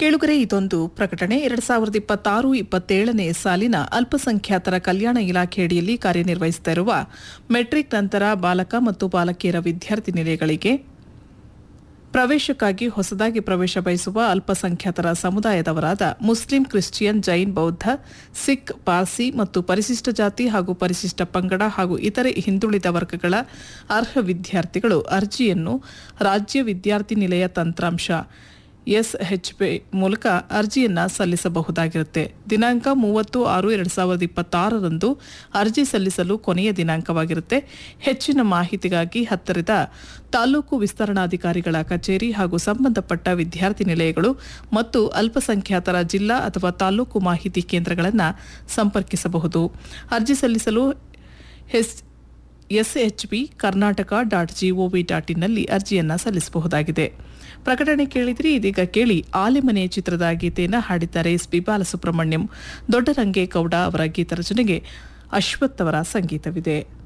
ಕೇಳುಗರೆ ಇದೊಂದು ಪ್ರಕಟಣೆ ಎರಡ್ ಸಾವಿರದ ಇಪ್ಪತ್ತಾರು ಇಪ್ಪತ್ತೇಳನೇ ಸಾಲಿನ ಅಲ್ಪಸಂಖ್ಯಾತರ ಕಲ್ಯಾಣ ಇಲಾಖೆಯಡಿಯಲ್ಲಿ ಕಾರ್ಯನಿರ್ವಹಿಸುತ್ತಿರುವ ಮೆಟ್ರಿಕ್ ನಂತರ ಬಾಲಕ ಮತ್ತು ಬಾಲಕಿಯರ ವಿದ್ಯಾರ್ಥಿ ನಿಲಯಗಳಿಗೆ ಪ್ರವೇಶಕ್ಕಾಗಿ ಹೊಸದಾಗಿ ಪ್ರವೇಶ ಬಯಸುವ ಅಲ್ಪಸಂಖ್ಯಾತರ ಸಮುದಾಯದವರಾದ ಮುಸ್ಲಿಂ ಕ್ರಿಶ್ಚಿಯನ್ ಜೈನ್ ಬೌದ್ಧ ಸಿಖ್ ಪಾರ್ಸಿ ಮತ್ತು ಪರಿಶಿಷ್ಟ ಜಾತಿ ಹಾಗೂ ಪರಿಶಿಷ್ಟ ಪಂಗಡ ಹಾಗೂ ಇತರೆ ಹಿಂದುಳಿದ ವರ್ಗಗಳ ಅರ್ಹ ವಿದ್ಯಾರ್ಥಿಗಳು ಅರ್ಜಿಯನ್ನು ರಾಜ್ಯ ವಿದ್ಯಾರ್ಥಿ ನಿಲಯ ತಂತ್ರಾಂಶ ಎಸ್ಎಚ್ಪಿ ಮೂಲಕ ಅರ್ಜಿಯನ್ನ ಸಲ್ಲಿಸಬಹುದಾಗಿರುತ್ತೆ ದಿನಾಂಕ ಮೂವತ್ತು ಆರು ಎರಡು ಸಾವಿರದ ಇಪ್ಪತ್ತಾರರಂದು ಅರ್ಜಿ ಸಲ್ಲಿಸಲು ಕೊನೆಯ ದಿನಾಂಕವಾಗಿರುತ್ತೆ ಹೆಚ್ಚಿನ ಮಾಹಿತಿಗಾಗಿ ಹತ್ತಿರದ ತಾಲೂಕು ವಿಸ್ತರಣಾಧಿಕಾರಿಗಳ ಕಚೇರಿ ಹಾಗೂ ಸಂಬಂಧಪಟ್ಟ ವಿದ್ಯಾರ್ಥಿ ನಿಲಯಗಳು ಮತ್ತು ಅಲ್ಪಸಂಖ್ಯಾತರ ಜಿಲ್ಲಾ ಅಥವಾ ತಾಲೂಕು ಮಾಹಿತಿ ಕೇಂದ್ರಗಳನ್ನು ಸಂಪರ್ಕಿಸಬಹುದು ಅರ್ಜಿ ಸಲ್ಲಿಸಲು S S H B Karnataka dot G O V dot ಇನ್ನಲ್ಲಿ ಅರ್ಜಿಯನ್ನು ಸಲ್ಲಿಸಬಹುದಾಗಿದೆ ಪ್ರಕಟಣೆ ಕೇಳಿದ್ರಿ ಇದೀಗ ಕೇಳಿ ಆಲೆಮನೆ ಚಿತ್ರದ ಗೀತೆಯನ್ನು ಹಾಡಿದ್ದಾರೆ ಎಸ್ ಪಿ ಬಾಲಸುಬ್ರಹ್ಮಣ್ಯಂ ದೊಡ್ಡರಂಗೇಗೌಡ ಅವರ ಗೀತ ರಚನೆಗೆ ಅಶ್ವಥ್ ಅವರ ಸಂಗೀತವಿದೆ